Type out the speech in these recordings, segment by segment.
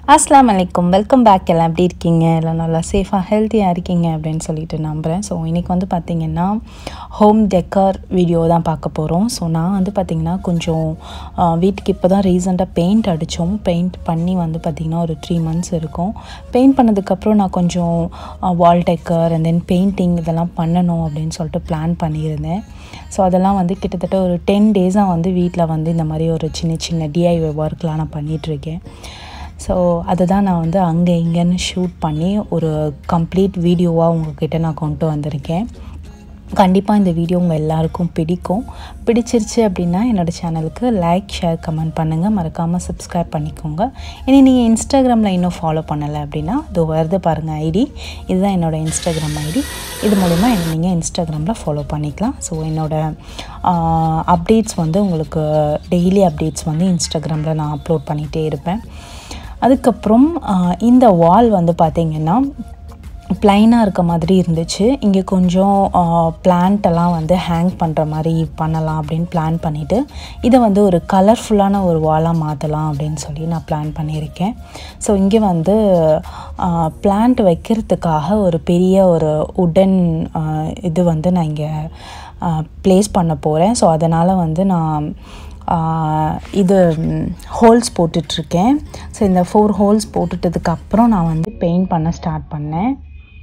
அஸ்லாம் வலைக்கும் welcome back எல்லாம் எப்படி இருக்கீங்க எல்லாம் நல்லா சேஃபாக ஹெல்த்தியாக இருக்கீங்க அப்படின்னு சொல்லிட்டு நம்புகிறேன் ஸோ இன்றைக்கி வந்து பார்த்திங்கன்னா ஹோம் டெக்கர் வீடியோ தான் பார்க்க போகிறோம் ஸோ நான் வந்து பார்த்திங்கன்னா கொஞ்சம் ஆ, வீட்டுக்கு இப்போ தான் ரீசெண்டாக பெயிண்ட் அடித்தோம் பெயிண்ட் பண்ணி வந்து பார்த்திங்கன்னா ஒரு த்ரீ மந்த்ஸ் இருக்கும் பெயிண்ட் பண்ணதுக்கப்புறம் நான் கொஞ்சம் wall decor and then painting இதெல்லாம் பண்ணணும் அப்படின்னு சொல்லிட்டு பிளான் பண்ணியிருந்தேன் ஸோ அதெல்லாம் வந்து கிட்டத்தட்ட ஒரு டென் டேஸாக வந்து வீட்டில் வந்து இந்த மாதிரி ஒரு சின்ன சின்ன டிஐஒய் ஒர்க்லாம் நான் பண்ணிகிட்ருக்கேன் ஸோ அதை தான் நான் வந்து அங்கே இங்கேன்னு ஷூட் பண்ணி ஒரு கம்ப்ளீட் வீடியோவாக உங்ககிட்ட நான் கொண்டு வந்திருக்கேன் கண்டிப்பாக இந்த வீடியோ உங்கள் எல்லாருக்கும் பிடிக்கும் பிடிச்சிருச்சு அப்படின்னா என்னோடய சேனலுக்கு லைக் ஷேர் கமெண்ட் பண்ணுங்கள் மறக்காமல் சப்ஸ்கிரைப் பண்ணிக்கோங்க இனி நீங்கள் இன்ஸ்டாகிராமில் இன்னும் ஃபாலோ பண்ணலை அப்படின்னா இது வருது பாருங்கள் ஐடி இதுதான் என்னோடய இன்ஸ்டாகிராம் ஐடி இது மூலிமா என்னை நீங்கள் இன்ஸ்டாகிராமில் ஃபாலோ பண்ணிக்கலாம் ஸோ என்னோடய அப்டேட்ஸ் வந்து உங்களுக்கு டெய்லி அப்டேட்ஸ் வந்து இன்ஸ்டாகிராமில் நான் அப்லோட் பண்ணிகிட்டே இருப்பேன் அதுக்கப்புறம் ஆஹ், இந்த வால் வந்து பார்த்திங்கன்னா ப்ளைனாக இருக்க மாதிரி இருந்துச்சு இங்கே கொஞ்சம் plant எல்லாம் வந்து ஹேங் பண்ணுற மாதிரி பண்ணலாம் அப்படின்னு பிளான் பண்ணிவிட்டு இதை வந்து ஒரு கலர்ஃபுல்லான ஒரு வாலாக மாற்றலாம் அப்படின்னு சொல்லி நான் பிளான் பண்ணியிருக்கேன் ஸோ இங்கே வந்து பிளான்ட் வைக்கிறதுக்காக ஒரு பெரிய ஒரு உடன் இது வந்து நான் இங்கே ப்ளேஸ் பண்ண போகிறேன் ஸோ அதனால் வந்து நான் ஆஹ் இது ஹோல்ஸ் போட்டுட்ருக்கேன் ஸோ இந்த ஃபோர் ஹோல்ஸ் போட்டுட்டதுக்கப்புறம் நான் வந்து பெயிண்ட் பண்ண ஸ்டார்ட் பண்ணேன்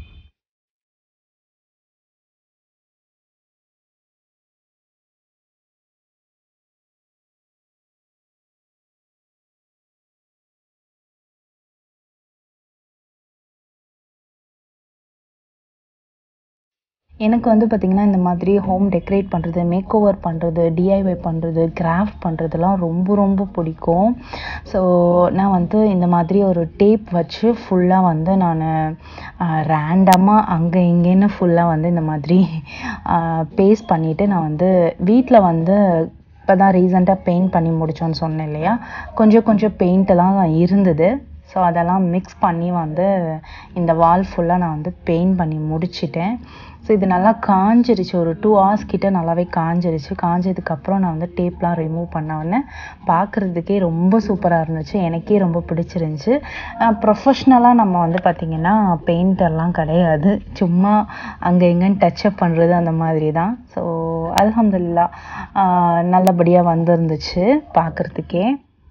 எனக்கு வந்து பார்த்திங்கன்னா இந்த மாதிரி ஹோம் டெக்கரேட் பண்ணுறது மேக் ஓவர் பண்ணுறது டிஐஒய் பண்ணுறது கிராஃப்ட் பண்ணுறதுலாம் ரொம்ப ரொம்ப பிடிக்கும் ஸோ நான் வந்து இந்த மாதிரி ஒரு டேப் வச்சு ஃபுல்லாக வந்து நான் ரேண்டமாக அங்கே இங்கேன்னு ஃபுல்லாக வந்து இந்த மாதிரி பேஸ்ட் பண்ணிவிட்டு நான் வந்து வீட்டில் வந்து இப்போ தான் ரீசெண்டாக பெயிண்ட் பண்ணி முடித்தோன்னு சொன்னேன் இல்லையா கொஞ்சம் கொஞ்சம் பெயிண்டெல்லாம் இருந்தது ஸோ அதெல்லாம் மிக்ஸ் பண்ணி வந்து இந்த வால் ஃபுல்லாக நான் வந்து பெயிண்ட் பண்ணி முடிச்சிட்டேன் ஸோ இது நல்லா காஞ்சிருச்சு ஒரு டூ ஹவர்ஸ் கிட்ட நல்லாவே காஞ்சிருச்சு காஞ்சதுக்கப்புறம் நான் வந்து டேப்லாம் ரிமூவ் பண்ண உடனே பார்க்குறதுக்கே ரொம்ப சூப்பராக இருந்துச்சு எனக்கே ரொம்ப பிடிச்சிருந்துச்சு ப்ரொஃபஷ்னலாக நம்ம வந்து பார்த்திங்கன்னா பெயிண்டர்லாம் கிடையாது சும்மா அங்கே இங்கேன்னு டச்சப் பண்ணுறது அந்த மாதிரி தான் ஸோ அல்ஹம்துலில்லா நல்லபடியாக வந்திருந்துச்சு பார்க்குறதுக்கே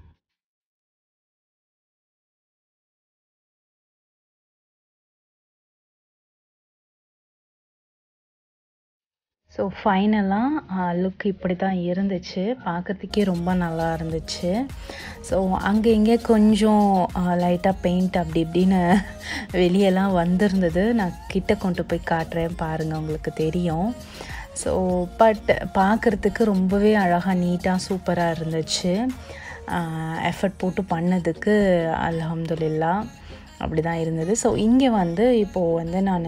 ஸோ ஃபைனலாக லுக் இப்படி தான் இருந்துச்சு பார்க்கறதுக்கே ரொம்ப நல்லா இருந்துச்சு ஸோ அங்கே இங்கே கொஞ்சம் லைட்டாக பெயிண்ட் அப்படி இப்படின்னு வெளியெல்லாம் வந்திருந்தது நான் கிட்ட கொண்டு போய் காட்டுறேன் பாருங்கள் உங்களுக்கு தெரியும் ஸோ பட் பார்க்குறதுக்கு ரொம்பவே அழகாக நீட்டாக சூப்பராக இருந்துச்சு எஃபர்ட் போட்டு பண்ணதுக்கு அல்ஹம்துலில்லா அப்படி தான் இருந்தது ஸோ இங்கே வந்து இப்போது வந்து நான்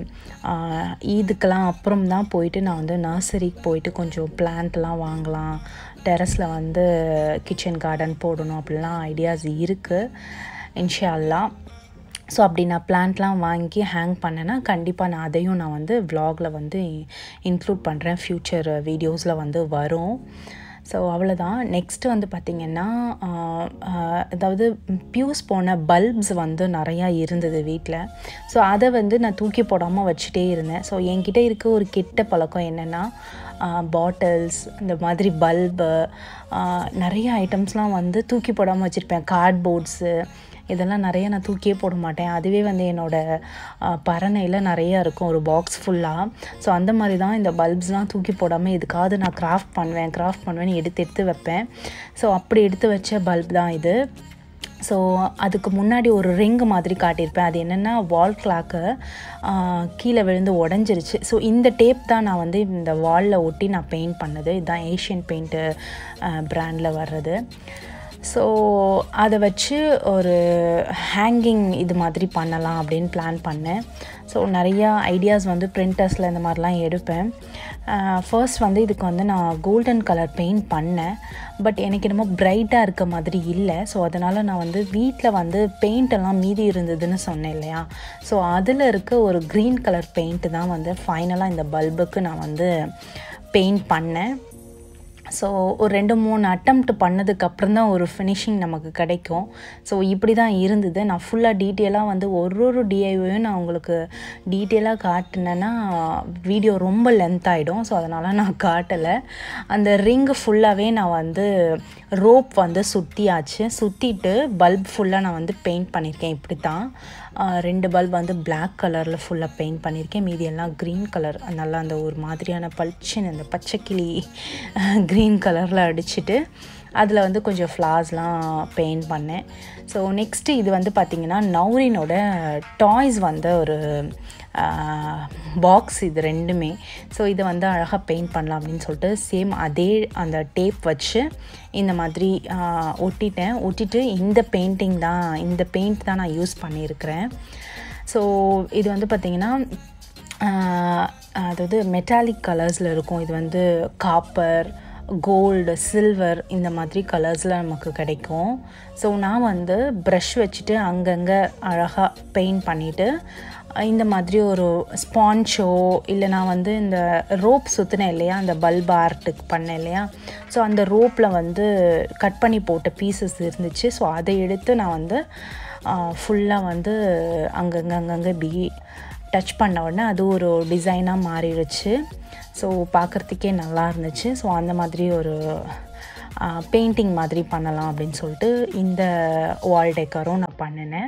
ஈதுக்கெலாம் அப்புறம் தான் போயிட்டு நான் வந்து நர்சரிக்கு போயிட்டு கொஞ்சம் பிளான்ட்லாம் வாங்கலாம் டெரஸில் வந்து கிச்சன் கார்டன் போடணும் அப்படிலாம் ஐடியாஸ் இருக்குது இன்ஷா அல்லாஹ் ஸோ அப்படி நான் பிளான்ட்லாம் வாங்கி ஹேங் பண்ணேன்னா கண்டிப்பாக நான் அதையும் நான் வந்து வ்ளாகில் வந்து இன்க்ளூட் பண்ணுறேன் ஃப்யூச்சர் வீடியோஸில் வந்து வரும் ஸோ அவ்வளோதான் நெக்ஸ்ட்டு வந்து பார்த்திங்கன்னா ஆஹ், ஆஹ், அதாவது பியூஸ் போன பல்ப்ஸ் வந்து நிறையா இருந்தது வீட்டில் ஸோ அதை வந்து நான் தூக்கி போடாமல் வச்சுட்டே இருந்தேன் ஸோ என்கிட்ட இருக்க ஒரு கெட்ட பழக்கம் என்னென்னா பாட்டில்ஸ் இந்த மாதிரி பல்பு நிறைய ஐட்டம்ஸ்லாம் வந்து தூக்கி போடாமல் வச்சுருப்பேன் கார்ட்போர்ட்ஸு இதெல்லாம் நிறைய நான் தூக்கியே போட மாட்டேன் அதுவே வந்து என்னோடய பரணையில் நிறைய இருக்கும் ஒரு பாக்ஸ் ஃபுல்லாக ஸோ அந்த மாதிரி தான் இந்த பல்ப்ஸ்லாம் தூக்கி போடாமல் எதுக்காவது நான் கிராஃப்ட் பண்ணுவேன் கிராஃப்ட் பண்ணுவேன்னு எடுத்து எடுத்து வைப்பேன் ஸோ அப்படி எடுத்து வச்ச பல்ப் தான் இது ஸோ அதுக்கு முன்னாடி ஒரு ரிங் மாதிரி காட்டியிருப்பேன் அது என்னென்னா வால் கிளாக்கு கீழே விழுந்து உடஞ்சிருச்சு ஸோ இந்த டேப் தான் நான் வந்து இந்த வாலில் ஒட்டி நான் பெயிண்ட் பண்ணது இதுதான் ஏஷியன் பெயிண்ட்டு ப்ராண்டில் வர்றது ஸோ அதை வச்சு ஒரு ஹேங்கிங் இது மாதிரி பண்ணலாம் அப்படின்னு பிளான் பண்ணேன் ஸோ நிறையா ஐடியாஸ் வந்து பிரிண்டர்ஸில் இந்த மாதிரிலாம் எடுப்பேன் ஃபர்ஸ்ட் வந்து இதுக்கு வந்து நான் கோல்டன் கலர் பெயிண்ட் பண்ணேன் பட் எனக்கு என்னமோ பிரைட்டாக இருக்க மாதிரி இல்லை ஸோ அதனால் நான் வந்து வீட்டில் வந்து பெயிண்ட் எல்லாம் மீதி இருந்ததுன்னு சொன்னேன் இல்லையா ஸோ அதில் இருக்க ஒரு க்ரீன் கலர் பெயிண்ட் தான் வந்து ஃபைனலாக இந்த பல்புக்கு நான் வந்து பெயிண்ட் பண்ணேன் ஸோ ஒரு ரெண்டு மூணு அட்டம்ப்ட் பண்ணதுக்கப்புறம் தான் ஒரு ஃபினிஷிங் நமக்கு கிடைக்கும் ஸோ இப்படி தான் இருந்தது நான் ஃபுல்லாக டீட்டெயிலாக வந்து ஒரு ஒரு டிஐவையும் நான் உங்களுக்கு டீட்டெயிலாக காட்டினேன்னா வீடியோ ரொம்ப லென்த் ஆகிடும் ஸோ அதனால் நான் காட்டலை அந்த ரிங்கு ஃபுல்லாகவே நான் வந்து ரோப் வந்து சுற்றியாச்சு சுற்றிட்டு பல்ப் ஃபுல்லாக நான் வந்து பெயிண்ட் பண்ணியிருக்கேன் இப்படி தான் ரெண்டு பல்ப் வந்து பிளாக் கலரில் ஃபுல்லாக பெயிண்ட் பண்ணியிருக்கேன் மீதி எல்லாம் க்ரீன் கலர் நல்லா அந்த ஒரு மாதிரியான பளிச்சுன்னு அந்த பச்சைக்கிளி க்ரீன் கலரில் அடிச்சுட்டு அதில் வந்து கொஞ்சம் ஃப்ளார்ஸ்லாம் பெயிண்ட் பண்ணேன் ஸோ நெக்ஸ்ட்டு இது வந்து பார்த்திங்கன்னா நௌரினோட டாய்ஸ் வந்து ஒரு பாக்ஸ் இது ரெண்டுமே ஸோ இதை வந்து அழகாக பெயிண்ட் பண்ணலாம் அப்படின்னு சொல்லிட்டு சேம் அதே அந்த டேப் வச்சு இந்த மாதிரி ஒட்டிட்டேன் ஒட்டிட்டு இந்த பெயிண்டிங் தான் இந்த பெயிண்ட் தான் நான் யூஸ் பண்ணியிருக்கிறேன் ஸோ இது வந்து பார்த்திங்கன்னா அதாவது மெட்டாலிக் கலர்ஸில் இருக்கும் இது வந்து காப்பர் கோல்டு சில்வர் இந்த மாதிரி கலர்ஸில் நமக்கு கிடைக்கும் ஸோ நான் வந்து ப்ரஷ் வச்சுட்டு அங்கங்கே அழகாக பெயிண்ட் பண்ணிவிட்டு இந்த மாதிரி ஒரு ஸ்பான்ச்சோ இல்லை நான் வந்து இந்த ரோப் சுற்றினேன் இல்லையா அந்த பல்ப் ஆர்ட்டுக்கு பண்ணேன் இல்லையா ஸோ அந்த ரோப்பில் வந்து கட் பண்ணி போட்ட பீசஸ் இருந்துச்சு ஸோ அதை எடுத்து நான் வந்து ஃபுல்லாக வந்து அங்கங்கே அங்கங்கே பி டச் பண்ண உடனே அது ஒரு டிசைனாக மாறிடுச்சு ஸோ பார்க்குறதுக்கே நல்லா இருந்துச்சு ஸோ அந்த மாதிரி ஒரு பெயிண்டிங் மாதிரி பண்ணலாம் அப்படின்னு சொல்லிட்டு இந்த வால் டெக்கரும் நான் பண்ணினேன்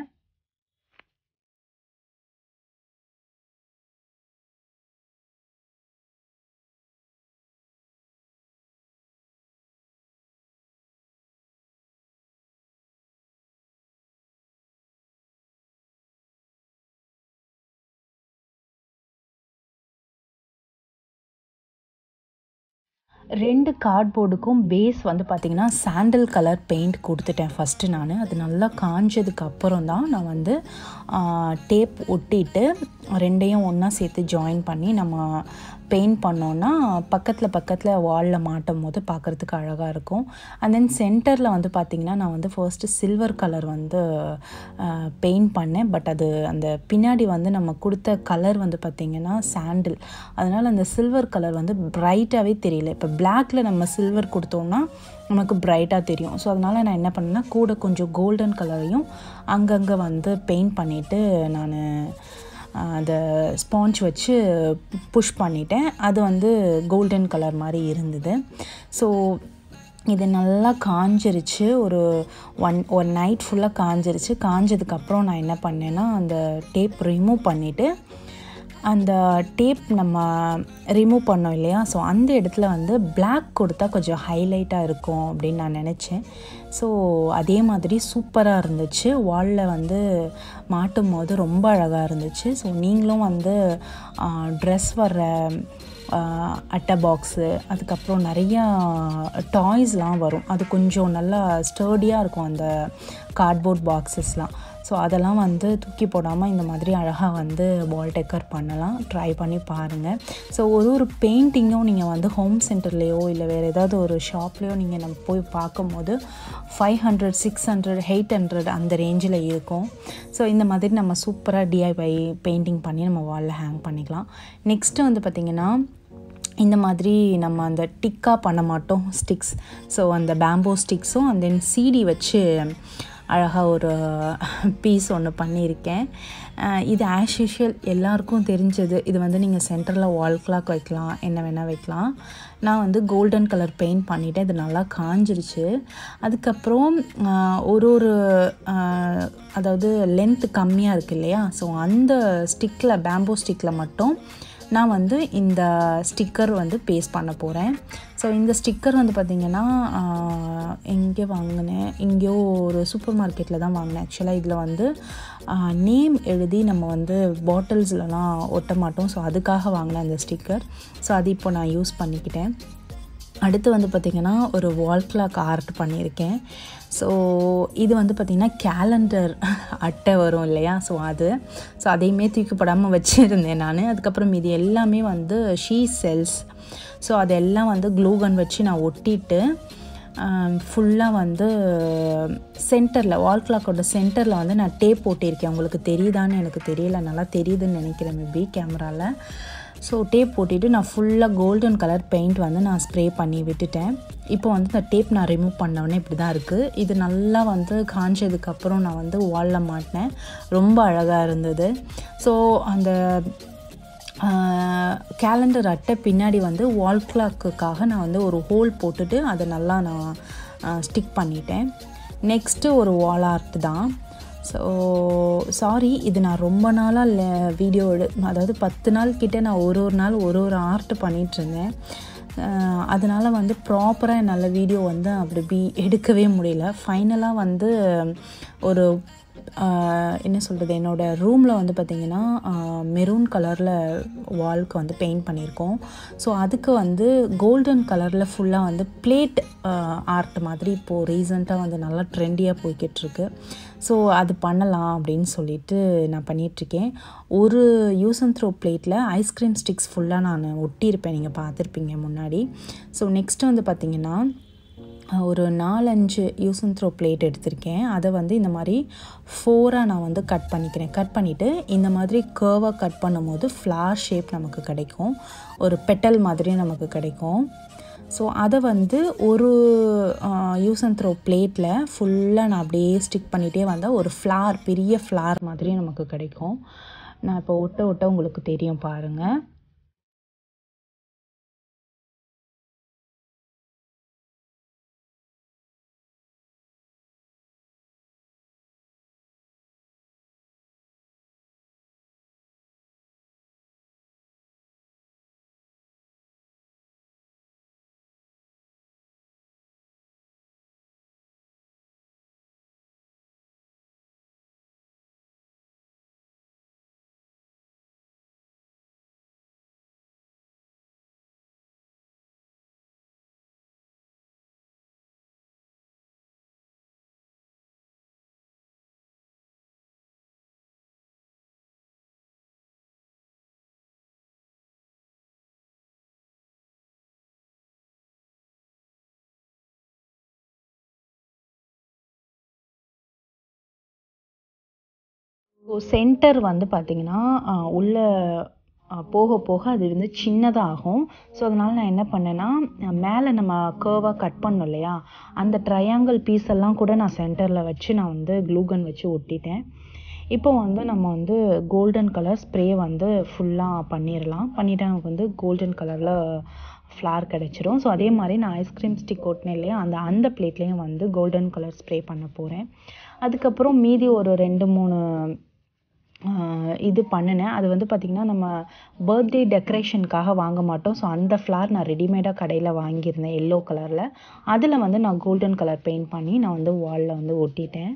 ரெண்டு கார்ட்போர்டுக்கும் பேஸ் வந்து பார்த்திங்கன்னா சாண்டல் கலர் பெயிண்ட் கொடுத்துட்டேன் ஃபஸ்ட்டு நான் அது நல்லா காஞ்சதுக்கு அப்புறம் தான் நான் வந்து டேப் ஒட்டிட்டு ரெண்டையும் ஒன்றா சேர்த்து ஜாயின் பண்ணி நம்ம பெயிண்ட் பண்ணோன்னா பக்கத்தில் பக்கத்தில் வாலில் மாட்டும் போது பார்க்குறதுக்கு அழகாக இருக்கும் அண்ட் தென் சென்டரில் வந்து பார்த்திங்கன்னா நான் வந்து ஃபர்ஸ்ட்டு சில்வர் கலர் வந்து பெயிண்ட் பண்ணேன் பட் அது அந்த பின்னாடி வந்து நம்ம கொடுத்த கலர் வந்து பார்த்திங்கன்னா சாண்டில் அதனால் அந்த சில்வர் கலர் வந்து ப்ரைட்டாகவே தெரியல இப்போ பிளாக்ல நம்ம சில்வர் கொடுத்தோம்னா நமக்கு ப்ரைட்டாக தெரியும் ஸோ அதனால் நான் என்ன பண்ணேன்னா கூட கொஞ்சம் கோல்டன் கலரையும் அங்கங்கே வந்து பெயிண்ட் பண்ணிவிட்டு நான் அந்த ஸ்பாஞ்ச் வச்சு புஷ் பண்ணிட்டேன் அது வந்து கோல்டன் கலர் மாதிரி இருந்தது ஸோ இது நல்லா காஞ்சிருச்சு ஒரு ஒன் ஒரு நைட் ஃபுல்லாக காஞ்சிருச்சு காஞ்சதுக்கப்புறம் நான் என்ன பண்ணேன்னா அந்த டேப் ரிமூவ் பண்ணிவிட்டு அந்த டேப் நம்ம ரிமூவ் பண்ணோம் இல்லையா ஸோ அந்த இடத்துல வந்து பிளாக் கொடுத்தா கொஞ்சம் ஹைலைட்டாக இருக்கும் அப்படின்னு நான் நினச்சேன் ஸோ அதே மாதிரி சூப்பராக இருந்துச்சு வாலில் வந்து மாட்டும் போது ரொம்ப அழகாக இருந்துச்சு ஸோ நீங்களும் வந்து ட்ரெஸ் வர்ற அட்டை பாக்ஸு அதுக்கப்புறம் நிறையா டாய்ஸ்லாம் வரும் அது கொஞ்சம் நல்லா ஸ்டர்டியாக இருக்கும் அந்த கார்ட்போர்ட் பாக்ஸஸ்லாம் ஸோ அதெல்லாம் வந்து தூக்கி போடாமல் இந்த மாதிரி அழகாக வந்து வால் டெக்கர் பண்ணலாம் ட்ரை பண்ணி பாருங்கள் ஸோ ஒரு ஒரு பெயிண்டிங்கும் நீங்கள் வந்து ஹோம் சென்டர்லேயோ இல்லை வேறு ஏதாவது ஒரு ஷாப்லேயோ நீங்கள் நம்ம போய் பார்க்கும்போது five hundred six hundred eight hundred அந்த ரேஞ்சில் இருக்கும் ஸோ இந்த மாதிரி நம்ம சூப்பராக டிஐவை பெயிண்டிங் பண்ணி நம்ம வாலில் ஹேங் பண்ணிக்கலாம் நெக்ஸ்ட்டு வந்து பார்த்திங்கன்னா இந்த மாதிரி நம்ம அந்த டிக்காக பண்ண மாட்டோம் ஸ்டிக்ஸ் ஸோ அந்த பேம்போ ஸ்டிக்ஸும் அண்ட் தென் சீடி வச்சு அழகாக ஒரு பீஸ் ஒன்று பண்ணியிருக்கேன் இது ஆஸ் யூஷுவல் எல்லாருக்கும் தெரிஞ்சது இது வந்து நீங்கள் சென்டரில் வால் கிளாக் வைக்கலாம் என்ன வேணால் வைக்கலாம் நான் வந்து கோல்டன் கலர் பெயிண்ட் பண்ணிவிட்டேன் இது நல்லா காஞ்சிருச்சு அதுக்கப்புறம் ஒரு ஒரு அதாவது லென்த் கம்மியாக இருக்குது இல்லையா ஸோ அந்த ஸ்டிக்கில் பேம்போ ஸ்டிக்கில் மட்டும் நான் வந்து இந்த ஸ்டிக்கர் வந்து பேஸ்ட் பண்ண போகிறேன் ஸோ இந்த ஸ்டிக்கர் வந்து பார்த்திங்கன்னா எங்கே வாங்கினேன் எங்கேயோ ஒரு சூப்பர் மார்க்கெட்டில் தான் வாங்கினேன் ஆக்சுவலாக இதில் வந்து நேம் எழுதி நம்ம வந்து பாட்டில்ஸ்லலாம் ஒட்ட மாட்டோம் ஸோ அதுக்காக வாங்கினேன் அந்த ஸ்டிக்கர் ஸோ அது இப்போ நான் யூஸ் பண்ணிக்கிட்டேன் அடுத்து வந்து பார்த்திங்கன்னா ஒரு வால் கிளாக் ஆர்ட் பண்ணியிருக்கேன் ஸோ இது வந்து பார்த்திங்கன்னா கேலண்டர் அட்டை வரும் இல்லையா ஸோ அது ஸோ அதையுமே தூக்கப்படாமல் வச்சுருந்தேன் நான் அதுக்கப்புறம் இது எல்லாமே வந்து ஷீ செல்ஸ் ஸோ அதெல்லாம் வந்து க்ளூகன் வச்சு நான் ஒட்டிட்டு ஃபுல்லாக வந்து சென்டரில் வால் கிளாக்கோட சென்டரில் வந்து நான் டேப் போட்டிருக்கேன் உங்களுக்கு தெரியுதான்னு எனக்கு தெரியல நல்லா தெரியுதுன்னு நினைக்கிறேன் மேபி கேமராவில் ஸோ டேப் போட்டுட்டு நான் ஃபுல்லாக கோல்டன் கலர் பெயிண்ட் வந்து நான் ஸ்ப்ரே பண்ணி விட்டுட்டேன் இப்போ வந்து இந்த டேப் நான் ரிமூவ் பண்ணோடனே இப்படி தான் இருக்குது இது நல்லா வந்து காஞ்சதுக்கப்புறம் நான் வந்து வாலில் மாட்டினேன் ரொம்ப அழகாக இருந்தது ஸோ அந்த கேலண்டர் அட்டை பின்னாடி வந்து வால் கிளாக்குக்காக நான் வந்து ஒரு ஹோல் போட்டுட்டு அதை நல்லா நான் ஸ்டிக் பண்ணிட்டேன் நெக்ஸ்ட்டு ஒரு வால் ஆர்ட் தான் ஸோ சாரி இது நான் ரொம்ப நாளாக வீடியோ எடு அதாவது பத்து நாள் கிட்டே நான் ஒரு ஒரு நாள் ஒரு ஒரு ஆர்ட் பண்ணிகிட்ருந்தேன் அதனால் வந்து ப்ராப்பராக என்னால் வீடியோ வந்து அப்படி பி எடுக்கவே முடியல ஃபைனலாக வந்து ஒரு என்ன சொல்கிறது என்னோடய ரூமில் வந்து பார்த்திங்கன்னா மெரூன் கலரில் வால்க்கு வந்து பெயிண்ட் பண்ணியிருக்கோம் ஸோ அதுக்கு வந்து கோல்டன் கலரில் ஃபுல்லாக வந்து பிளேட் ஆர்ட் மாதிரி இப்போது ரீசண்டாக வந்து நல்லா ட்ரெண்டியாக போய்கிட்டுருக்கு ஸோ அது பண்ணலாம் அப்படின்னு சொல்லிட்டு நான் பண்ணிகிட்ருக்கேன் ஒரு யூஸ் அண்ட் த்ரோ பிளேட்டில் ஐஸ்கிரீம் ஸ்டிக்ஸ் ஃபுல்லாக நான் ஒட்டியிருப்பேன் நீங்கள் பார்த்துருப்பீங்க முன்னாடி ஸோ நெக்ஸ்ட்டு வந்து பார்த்திங்கன்னா ஒரு நாலஞ்சு யூஸ் அண்ட் த்ரோ பிளேட் எடுத்திருக்கேன் அதை வந்து இந்த மாதிரி ஃபோராக நான் வந்து கட் பண்ணிக்கிறேன் கட் பண்ணிவிட்டு இந்த மாதிரி கேர்வாக கட் பண்ணும்போது ஃப்ளார் ஷேப் நமக்கு கிடைக்கும் ஒரு பெட்டல் மாதிரி நமக்கு கிடைக்கும் ஸோ அதை வந்து ஒரு யூஸ் அண்ட் த்ரோ பிளேட்டில் ஃபுல்லாக நான் அப்படியே ஸ்டிக் பண்ணிகிட்டே வந்தால் ஒரு ஃப்ளார் பெரிய ஃப்ளார் மாதிரி நமக்கு கிடைக்கும் நான் இப்போ ஒட்ட ஒட்ட உங்களுக்கு தெரியும் பாருங்கள் ஸோ சென்டர் வந்து பார்த்திங்கன்னா உள்ள போக போக அது வந்து சின்னதாகும் ஸோ அதனால் நான் என்ன பண்ணேன்னா மேலே நம்ம கேர்வாக கட் பண்ணோம் இல்லையா அந்த ட்ரையாங்கிள் பீஸ் எல்லாம் கூட நான் சென்டரில் வச்சு நான் வந்து க்ளூகன் வச்சு ஒட்டிட்டேன் இப்போ வந்து நம்ம வந்து கோல்டன் கலர் ஸ்ப்ரே வந்து ஃபுல்லாக பண்ணிடலாம் பண்ணிவிட்டு நமக்கு வந்து கோல்டன் கலரில் ஃப்ளார் கிடச்சிரும் ஸோ அதே மாதிரி நான் ஐஸ்கிரீம் ஸ்டிக் ஒட்டினேன் இல்லையா அந்த அந்த பிளேட்லேயும் வந்து கோல்டன் கலர் ஸ்ப்ரே பண்ண போகிறேன் அதுக்கப்புறம் மீதி ஒரு ரெண்டு மூணு இது பண்ணினேன் அது வந்து பார்த்திங்கன்னா நம்ம பர்த்டே டெக்கரேஷனுக்காக வாங்க மாட்டோம் ஸோ அந்த ஃப்ளார் நான் ரெடிமேடாக கடையில் வாங்கியிருந்தேன் எல்லோ கலரில் அதில் வந்து நான் கோல்டன் கலர் பெயிண்ட் பண்ணி நான் வந்து வாலில் வந்து ஒட்டிட்டேன்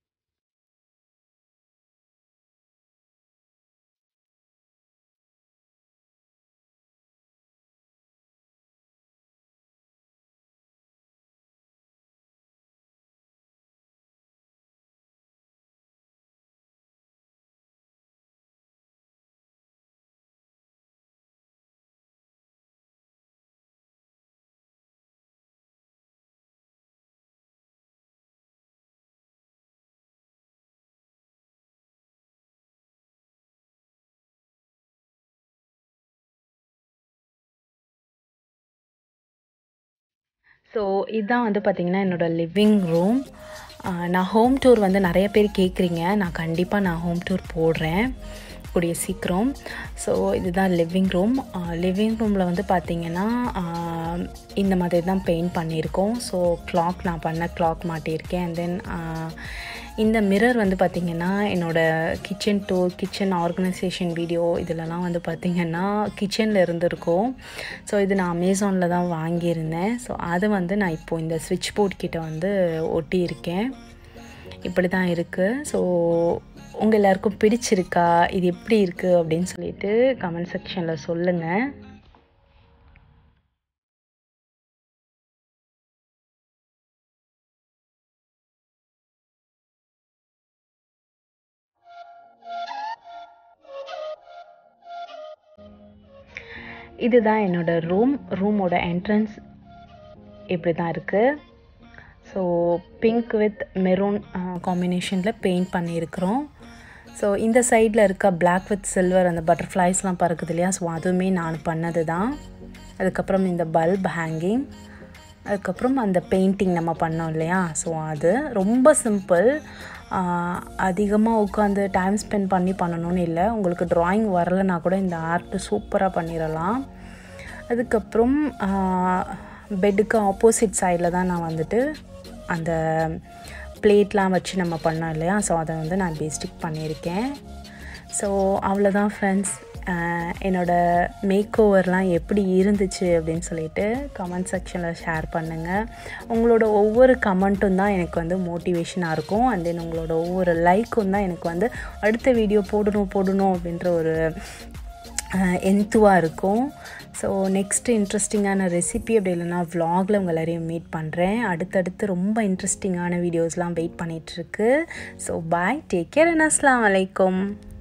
ஸோ இதுதான் வந்து பார்த்திங்கன்னா என்னோடய லிவிங் ரூம் நான் ஹோம் டூர் வந்து நிறைய பேர் கேட்குறீங்க நான் கண்டிப்பாக நான் ஹோம் டூர் போடுறேன் கூடிய சீக்கிரம் ஸோ இதுதான் லிவிங் ரூம் லிவிங் ரூமில் வந்து பார்த்திங்கன்னா இந்த மாதிரி தான் பெயிண்ட் பண்ணியிருக்கோம் ஸோ கிளாக் நான் பண்ண கிளாக் மாட்டியிருக்கேன் அண்ட் தென் இந்த மிரர் வந்து பார்த்திங்கன்னா என்னோடய kitchen tour kitchen organisation video இதிலலாம் வந்து பார்த்திங்கன்னா கிச்சனில் இருந்திருக்கும் ஸோ இது நான் அமேசானில் தான் வாங்கியிருந்தேன் ஸோ அதை வந்து நான் இப்போது இந்த ஸ்விட்ச் போர்ட் கிட்ட வந்து ஒட்டியிருக்கேன் இப்படி தான் இருக்குது ஸோ உங்கள் எல்லாருக்கும் பிடிச்சிருக்கா இது எப்படி இருக்குது அப்படின்னு சொல்லிட்டு கமெண்ட் செக்ஷனில் சொல்லுங்கள் இதுதான் என்னோடய ரூம் ரூமோட என்ட்ரன்ஸ் இப்படி தான் இருக்குது ஸோ பிங்க் வித் மெரூன் காம்பினேஷனில் பெயிண்ட் பண்ணியிருக்கிறோம் ஸோ இந்த சைடில் இருக்க Black வித் சில்வர் அந்த பட்டர்ஃப்ளைஸ்லாம் பறக்குது இல்லையா ஸோ அதுவுமே நான் பண்ணது தான் அதுக்கப்புறம் இந்த பல்ப் ஹேங்கிங் அதுக்கப்புறம் அந்த பெயிண்டிங் நம்ம பண்ணோம் இல்லையா ஸோ அது ரொம்ப சிம்பிள் அதிகமாக உட்காந்து டைம் ஸ்பெண்ட் பண்ணி பண்ணணும்னு இல்லை உங்களுக்கு ட்ராயிங் வரலைன்னா கூட இந்த ஆர்ட் சூப்பராக பண்ணிடலாம் அதுக்கப்புறம் பெட்டுக்கு ஆப்போசிட் சைடில் தான் நான் வந்துட்டு அந்த பிளேட்லாம் வச்சு நம்ம பண்ணோம் இல்லையா ஸோ அதை வந்து நான் பேஸ்டிக் பண்ணியிருக்கேன் ஸோ அவ்வளோதான் ஃப்ரெண்ட்ஸ் என்னோடய மேக் ஓவர்லாம் எப்படி இருந்துச்சு அப்படின்னு சொல்லிட்டு கமெண்ட் செக்ஷனில் ஷேர் பண்ணுங்கள் உங்களோட ஒவ்வொரு கமெண்ட்டும் தான் எனக்கு வந்து மோட்டிவேஷனாக இருக்கும் அண்ட் தென் உங்களோட ஒவ்வொரு லைக்கும் தான் எனக்கு வந்து அடுத்த வீடியோ போடணும் போடணும் அப்படின்ற ஒரு எந்துவாக இருக்கும் ஸோ நெக்ஸ்ட்டு இன்ட்ரெஸ்டிங்கான ரெசிபி அப்படி இல்லைனா vlogல உங்கள் எல்லாரையும் மீட் பண்ணுறேன் அடுத்தடுத்து ரொம்ப இன்ட்ரெஸ்டிங்கான வீடியோஸ்லாம் வெயிட் பண்ணிகிட்ருக்கு so bye take care and அஸ்லாம் வலைக்கம்